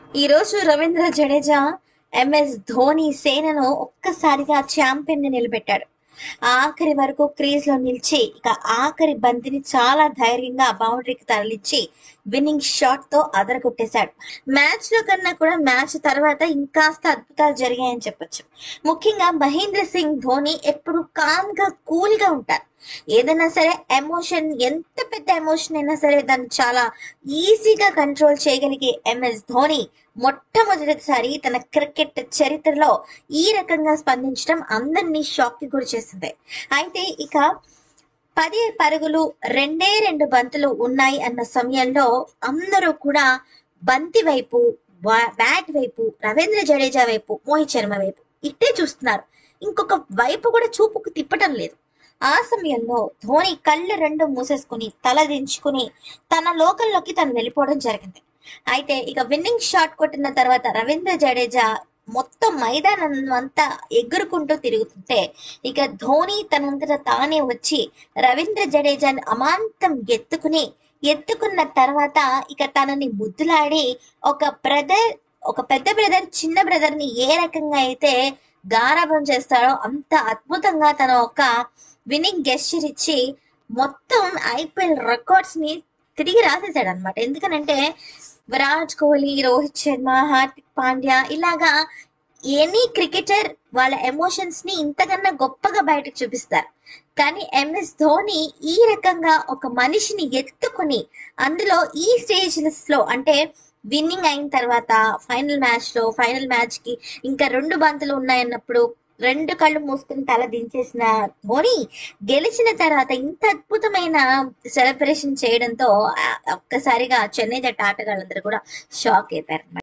ఈ రోజు రవీంద్ర జడేజా ఎంఎస్ ధోని సేనను ఒక్కసారిగా ఛాంపియన్ ని నిలబెట్టాడు ఆఖరి వరకు క్రీజ్ లో నిలిచి ఇక ఆఖరి బంతిని చాలా ధైర్యంగా బౌండరీకి తరలించి విన్నింగ్ షాట్ తో అదరగొట్టేశాడు మ్యాచ్ లో కన్నా కూడా మ్యాచ్ తర్వాత ఇంకాస్త అద్భుతాలు జరిగాయని చెప్పొచ్చు ముఖ్యంగా మహేంద్ర సింగ్ ధోని ఎప్పుడు కామ్ గా కూల్ గా ఉంటారు ఏదైనా సరే ఎమోషన్ ఎంత పెద్ద ఎమోషన్ అయినా సరే దాన్ని చాలా ఈజీగా కంట్రోల్ చేయగలిగే ఎంఎస్ ధోని మొట్టమొదటిసారి తన క్రికెట్ చరిత్రలో ఈ రకంగా స్పందించడం అందరినీ షాక్ కి గురి చేసింది అయితే ఇక పది పరుగులు రెండే రెండు బంతులు ఉన్నాయి అన్న సమయంలో అందరూ కూడా బంతి వైపు బా- బ్యాట్ వైపు రవీంద్ర జడేజా వైపు మోహిత్ శర్మ వైపు ఇట్టే చూస్తున్నారు ఇంకొక వైపు కూడా చూపుకు తిప్పటం లేదు ఆ సమయంలో ధోని కళ్ళు రెండు మూసేసుకుని తల దించుకుని తన లోకల్లోకి తను వెళ్ళిపోవడం జరిగింది అయితే ఇక విన్నింగ్ షాట్ కొట్టిన తర్వాత రవీంద్ర జడేజా మొత్తం మైదానం అంతా ఎగురుకుంటూ తిరుగుతుంటే ఇక ధోని తనంతట తానే వచ్చి రవీంద్ర జడేజాని అమాంతం ఎత్తుకుని ఎత్తుకున్న తర్వాత ఇక తనని ముద్దులాడి ఒక బ్రదర్ ఒక పెద్ద బ్రదర్ చిన్న బ్రదర్ ని ఏ రకంగా అయితే గారాబం చేస్తాడో అంత అద్భుతంగా తన ఒక విన్నింగ్ గెస్చర్ ఇచ్చి మొత్తం ఐపీఎల్ రికార్డ్స్ ని తిరిగి రాసేసాడు అనమాట ఎందుకనంటే విరాట్ కోహ్లీ రోహిత్ శర్మ హార్దిక్ పాండ్యా ఇలాగా ఎనీ క్రికెటర్ వాళ్ళ ఎమోషన్స్ ని ఇంతకన్నా గొప్పగా బయటకు చూపిస్తారు కానీ ఎంఎస్ ధోని ఈ రకంగా ఒక మనిషిని ఎత్తుకుని అందులో ఈ స్టేజెస్ లో అంటే విన్నింగ్ అయిన తర్వాత ఫైనల్ మ్యాచ్ లో ఫైనల్ మ్యాచ్ కి ఇంకా రెండు బంతులు ఉన్నాయన్నప్పుడు రెండు కళ్ళు మూసుకుని తల దించేసిన ధోని గెలిచిన తర్వాత ఇంత అద్భుతమైన సెలబ్రేషన్ చేయడంతో ఆ, ఒక్కసారిగా చెన్నై జట్టు ఆటగాళ్ళందరూ కూడా షాక్ అయిపోయారు